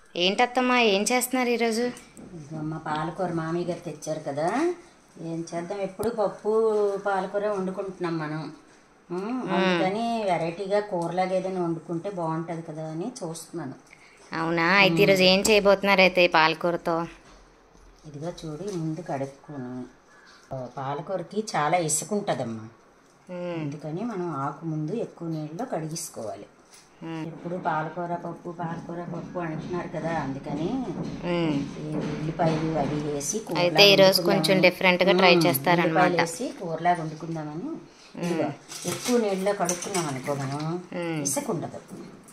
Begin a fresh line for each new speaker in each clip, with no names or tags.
ఏంటత్తమ్మా ఏం చేస్తున్నారు ఈరోజు
అమ్మ పాలకూర మామయ్య గారు తెచ్చారు కదా ఏం చేద్దాం ఎప్పుడు పప్పు పాలకూర వండుకుంటున్నాం మనం ఉమ్, అందుకని వెరైటీగా కూరలాగా ఏదైనా వండుకుంటే బాగుంటుంది కదా అని చూస్తున్నాను
అవునా అయితే ఈరోజు ఏం చేయబోతున్నారు అయితే ఈ పాలకూరతో
ఇదిగో చూడు ఈ ముందు కడుక్కుని ఆ, పాలకూరకి చాలా ఇసుకుంటుందమ్మా
ఉమ్,
అందుకని మనం ఆకు ముందు ఎక్కువ నీళ్ళలో కడిగిసుకోవాలి
ఉమ్,
ఎప్పుడు పాలకూర పప్పు పాలకూర పప్పు అంటున్నారు కదా అందుకని
ఉమ్.
ఈ ఉల్లిపాయలు అవి వేసి కూరలా
అయితే ఈరోజు కొంచెం
వండుకుందామని.
డిఫరెంట్గా ట్రై
ఉమ్,
చేస్తారనమాట
ఉల్లిపాయలు వేసి కూరలా వండుకుందామని ఇదిగో ఎక్కువ నీళ్ళలో కడుక్కున్నాం అనుకో మనం
ఉమ్.
ఇసుక ఉండదు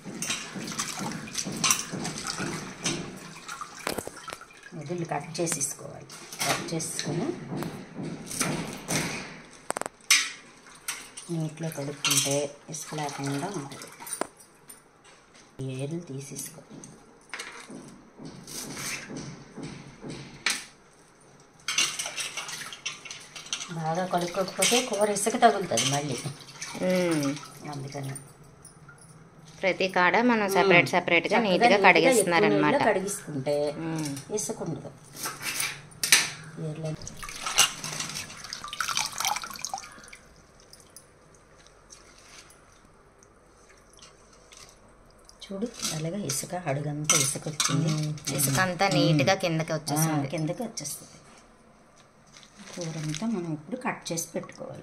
వదిలి కట్ చేసేసుకోవాలి కట్ చేసుకొని నీటిలో కడుక్కుంటే ఇసుక లేకుండా ఉంటుంది ఈ ఏరులు తీసేసుకో బాగా కడుక్కోకపోతే కూర ఇసుక తగులుతుంది మళ్ళీ
ఉమ్.
అందుకని
ప్రతి కాడ మనం సెపరేట్ సెపరేట్గా నీట్గా కడిగేస్తున్నారు
ఎక్కువ
అనమాట
నీళ్ళలో కడిగిస్తుంటే ఇసుక ఉండదు ఏర్లే చూడు అలాగా ఇసుక అడుగంతా ఇసుక వచ్చింది
ఇసుక అంతా నీట్గా కిందకి
ఆ,
వచ్చేసింది
కిందకి వచ్చేస్తుంది కూర అంతా మనం ఇప్పుడు కట్ చేసి పెట్టుకోవాలి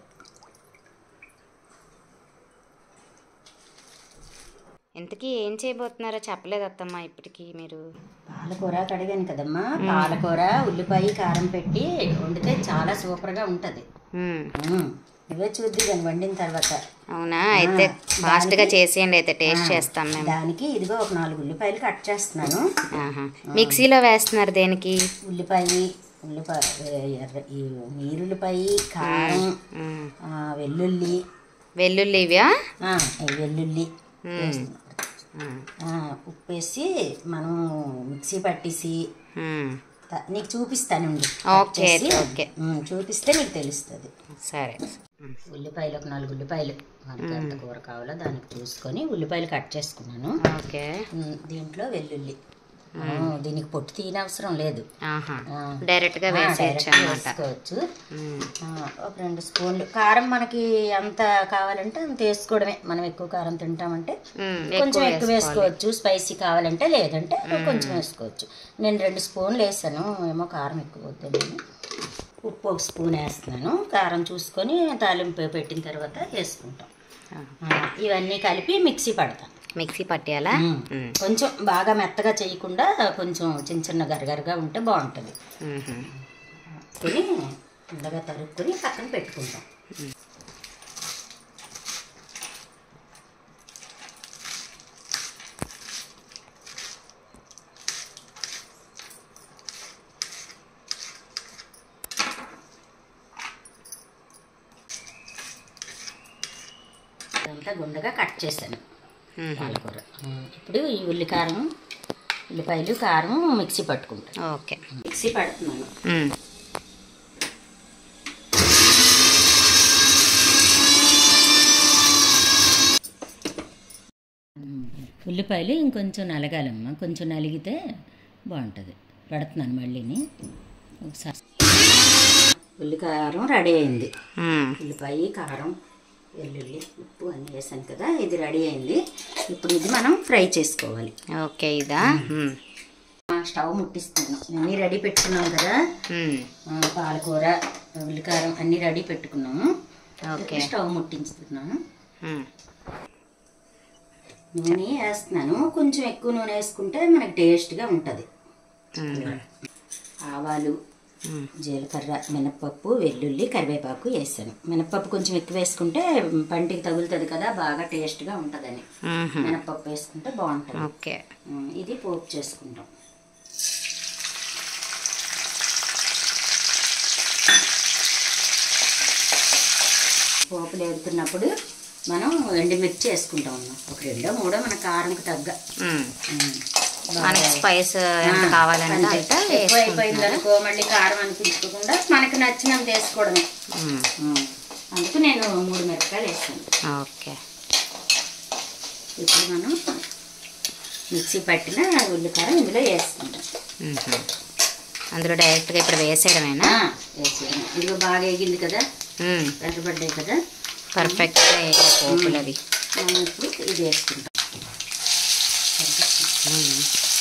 ఇంతకీ ఏం చేయబోతున్నారో చెప్పలేదు అత్తమ్మ ఇప్పటికి మీరు
పాలకూర కడిగాను కదమ్మా పాలకూర ఉల్లిపాయ కారం పెట్టి వండితే చాలా సూపర్గా ఉంటుంది
ఉమ్.
ఇవే చూద్ది కానీ వండిన తర్వాత
అవునా అయితే ఫాస్ట్గా చేసేయండి అయితే టేస్ట్ చేస్తాం మేము
దానికి ఇదిగో ఒక నాలుగు ఉల్లిపాయలు కట్ చేస్తున్నాను
ఆహా. మిక్సీలో వేస్తున్నారు దేనికి
ఉల్లిపాయ ఉల్లిపాయ ఎర్ర ఈ నీరుల్లిపాయ కారం
ఉమ్.
ఆ, వెల్లుల్లి
వెల్లుల్లి ఇవ్యా
ఆ, ఈ వెల్లుల్లి
ఉమ్.
వేస్తున్నాను.
ఉమ్.
ఆ, ఉప్పు వేసి మనం మిక్సీ పట్టేసి
ఉమ్.
త- నీకు చూపిస్తాను ఉండు.
ఓకే
కట్ చేసి,
ఓకే
ఉమ్, చూపిస్తే నీకు తెలుస్తుంది
సరే ఉమ్.
ఉల్లిపాయలు ఒక నాలుగు ఉల్లిపాయలు మనకి ఎంత కూర కావాలో దానికి చూసుకొని ఉల్లిపాయలు కట్ చేసుకున్నాను
ఓకే
ఉమ్, దీంట్లో వెల్లుల్లి ఆ, దీనికి పొట్టు తీయని అవసరం లేదు
ఆహా
ఆ,
డైరెక్ట్గా
ఆ,
వేసేయచ్చు
డైరెక్ట్గా
అనమాట
వేసుకోవచ్చు ఆ, ఒక రెండు స్పూన్లు కారం మనకి ఎంత కావాలంటే అంత వేసుకోవడమే మనం ఎక్కువ కారం తింటామంటే కొంచెం ఎక్కువ వేసుకోవచ్చు స్పైసీ కావాలంటే లేదంటే కొంచెం వేసుకోవచ్చు నేను రెండు స్పూన్లు వేసాను ఏమో కారం ఎక్కువ వద్దని ఉప్పు ఒక స్పూన్ వేస్తున్నాను కారం చూసుకొని తాలింపు పెట్టిన తర్వాత వేసుకుంటాం ఆ, ఇవన్నీ కలిపి మిక్సీ పడతాం
మిక్సీ పట్టేయాలా
ఉమ్.
ఉమ్.
కొంచెం బాగా మెత్తగా చేయకుండా కొంచెం చిన్న చిన్న గరగరగా ఉంటే బాగుంటుంది
ఉహు.
కొని ఉండగా తరుక్కొని పక్కన పెట్టుకుంటాం ఇదంతా గుండగా కట్ చేశాను
ఉహు.
పాలకూర ఇప్పుడు ఈ ఉల్లి కారం ఉల్లిపాయలు కారం మిక్సీ పట్టుకుంటాను
ఓకే
మిక్సీ పడుతున్నాను
ఉమ్.
ఉల్లిపాయలు ఇంకొంచెం నలగాలమ్మా కొంచెం నలిగితే బాగుంటుంది పెడుతున్నాను మళ్ళీని ఒకసారి ఉల్లికారం రెడీ అయింది
ఉమ్.
ఉల్లిపాయ కారం వెల్లుల్లి ఉప్పు అన్నీ వేసాను కదా ఇది రెడీ అయింది ఇప్పుడు ఇది మనం ఫ్రై చేసుకోవాలి
ఓకే ఇదా ఉమ్.
ఆ, స్టవ్ ముట్టిస్తాను అన్నీ రెడీ పెట్టుకున్నాం కదా
ఉమ్.
ఆ, పాలకూర ఉల్లికారం అన్నీ రెడీ పెట్టుకున్నాము
ఓకే
ఇప్పుడు స్టవ్ ముట్టించుతున్నాను
ఉమ్.
నూనె వేస్తున్నాను కొంచెం ఎక్కువ నూనె వేసుకుంటే మనకి టేస్ట్గా ఉంటుంది
ఉమ్.
ఆవాలు
ఉమ్.
జీలకర్ర మినప్పప్పు వెల్లుల్లి కరివేపాకు వేసాను మినప్పప్పు కొంచెం ఎక్కువ వేసుకుంటే పంటికి తగులుతుంది కదా బాగా టేస్ట్గా ఉంటుందని
ఉహు.
మినప్పప్పు వేసుకుంటే బాగుంటుంది
ఓకే
ఉమ్, ఇది పోపు చేసుకుంటాం పోపులు వేగుతున్నప్పుడు మనం ఎండుమిర్చి వేసుకుంటాం అన్నమాట. ఒక రెండో మూడో మన కారంకి తగ్గ
ఉమ్.
ఉమ్,
మనకి స్పైస్ ఎంత కావాలంటే
అంతే.
అంత
ఎక్కువ అయిపోయింది అనుకో మళ్ళీ కారం అనిపించకుండా మనకి నచ్చినంత వేసుకోవడమే
ఉమ్.
ఉమ్. అందుకు నేను మూడు మిరపకాయలు వేసాను
ఓకే
ఇప్పుడు మనం మిక్సీ పట్టిన ఉల్లికారం ఇందులో వేసుకుంటాం
మ్మ్. అందులో డైరెక్ట్గా ఇప్పుడు వేసేయడమేనా
ఆ, వేసేయడం ఇదిగో బాగా ఎగింది కదా
మ్మ్.
ఎర్రబడ్డాయి కదా
పర్ఫెక్ట్గా వేయాలి పోపులు అవి
మనం ఇప్పుడు ఇది వేసుకుంటాం
మ్మ్.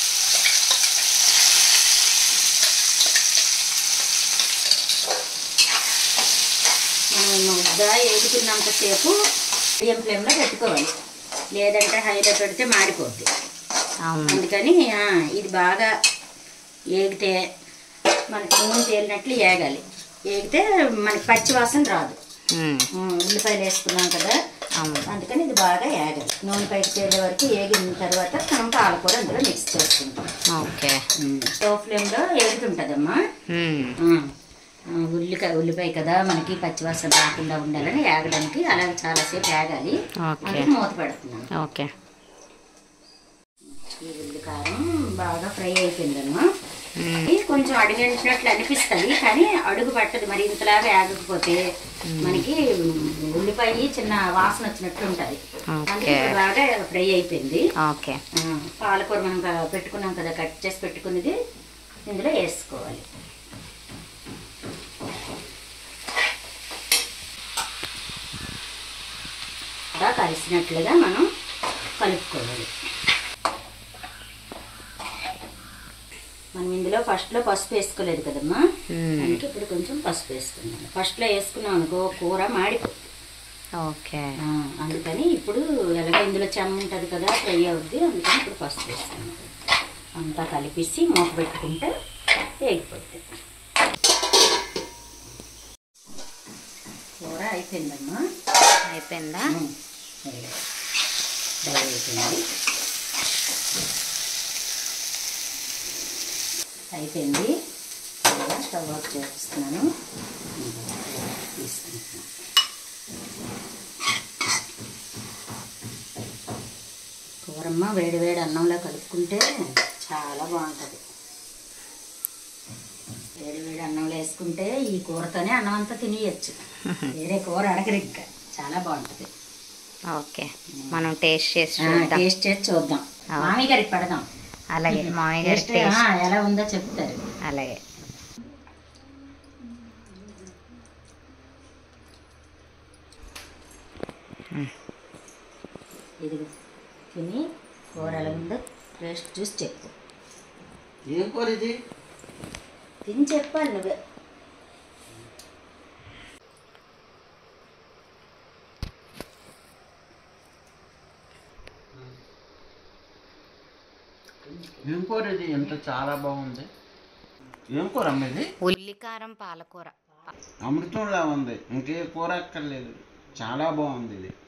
మనం ముద్ద ఏగుతున్నంతసేపు మీడియం ఫ్లేమ్లో పెట్టుకోవాలి లేదంటే హైలో పెడితే మాడిపోద్ది
అవును
అందుకని ఆ, ఇది బాగా ఏగితే మనకి నూనె తేలినట్లు ఏగాలి ఏగితే మనకి పచ్చి వాసన రాదు
మ్మ్.
ఉమ్, ఉల్లిపాయలు వేసుకున్నాం కదా
అవును
అందుకని ఇది బాగా ఏగాలి నూనె పైకి తేలే వరకు ఏగిన తర్వాత మనం పాలకూర అందులో మిక్స్ చేసుకుంటాం
ఓకే
స్టో ఫ్లేమ్లో ఏగుతుంటుందమ్మా
మ్మ్.
ఉమ్, ఆ, ఉల్లికాయ ఉల్లిపాయ కదా మనకి పచ్చివాసన రాకుండా ఉండాలని ఏగడానికి అలాగే చాలాసేపు ఏగాలి
ఓకే
అందుకు మూత పెడుతున్నాను
ఓకే
ఈ ఉల్లికారం బాగా ఫ్రై అయిపోయిందమ్మా
మ్మ్.
ఇది కొంచెం అడుగంటినట్లు అనిపిస్తుంది కానీ అడుగు పట్టదు మరి ఇంతలాగా ఆగకపోతే మనకి ఉల్లిపాయ చిన్న వాసన వచ్చినట్లు ఉంటుంది అందుకే
ఓకే
ఇప్పుడు బాగా ఫ్రై అయిపోయింది
ఓకే
ఆ, పాలకూర మనం క- పెట్టుకున్నాం కదా కట్ చేసి పెట్టుకున్నది ఇందులో వేసుకోవాలి బాగా కలిసినట్లుగా మనం కలుపుకోవాలి మనం ఇందులో ఫస్ట్లో పసుపు వేసుకోలేదు కదమ్మా
మ్మ్.
అందుకే ఇప్పుడు కొంచెం పసుపు వేసుకున్నాను ఫస్ట్లో వేసుకున్నాం అనుకో కూర మాడిపోతుంది
ఓకే
ఆ, అందుకని ఇప్పుడు ఎలాగ ఇందులో చెమ్మ ఉంటుంది కదా ఫ్రై అవుద్ది అందుకని ఇప్పుడు పసుపు వేస్తాను అంతా కలిపేసి మూత పెట్టుకుంటే వేగిపోద్ది కూర అయిపోయిందమ్మా
అయిపోయిందా
ఉమ్, సరే. ఫ్రై అయిపోయింది అయిపోయింది ఇలా స్టవ్ ఆఫ్ చేస్తున్నాను తీసుకుంటున్నాను కూరమ్మ వేడి వేడి అన్నంలో కలుపుకుంటే చాలా బాగుంటుంది వేడి వేడి అన్నంలో వేసుకుంటే ఈ కూరతోనే అన్నం అంతా తినేయచ్చు వేరే కూర అడగరు ఇంకా చాలా బాగుంటుంది
ఓకే మనం టేస్ట్ చేసి
ఆ,
చూద్దాం
టేస్ట్ చేసి చూద్దాం
ఆ.
మామయ్య గారికి పడదాం
అలాగే మామయ్య గారి
టేస్ట్
టేస్ట్
ఆ, ఎలా ఉందో చెప్తారు
అలాగే
ఇది తిని కూర ఎలా ఉందో టేస్ట్ చూసి చెప్పు
ఏం కూర ఇది
తిని చెప్పాలి నువ్వే
ఏం కూర ఇది ఎంత చాలా బాగుంది ఏం కూర అమ్మ ఇది
ఉల్లికారం పాలకూర
అమృతంలా ఉంది ఇంకే కూర అక్కర్లేదు చాలా బాగుంది ఇది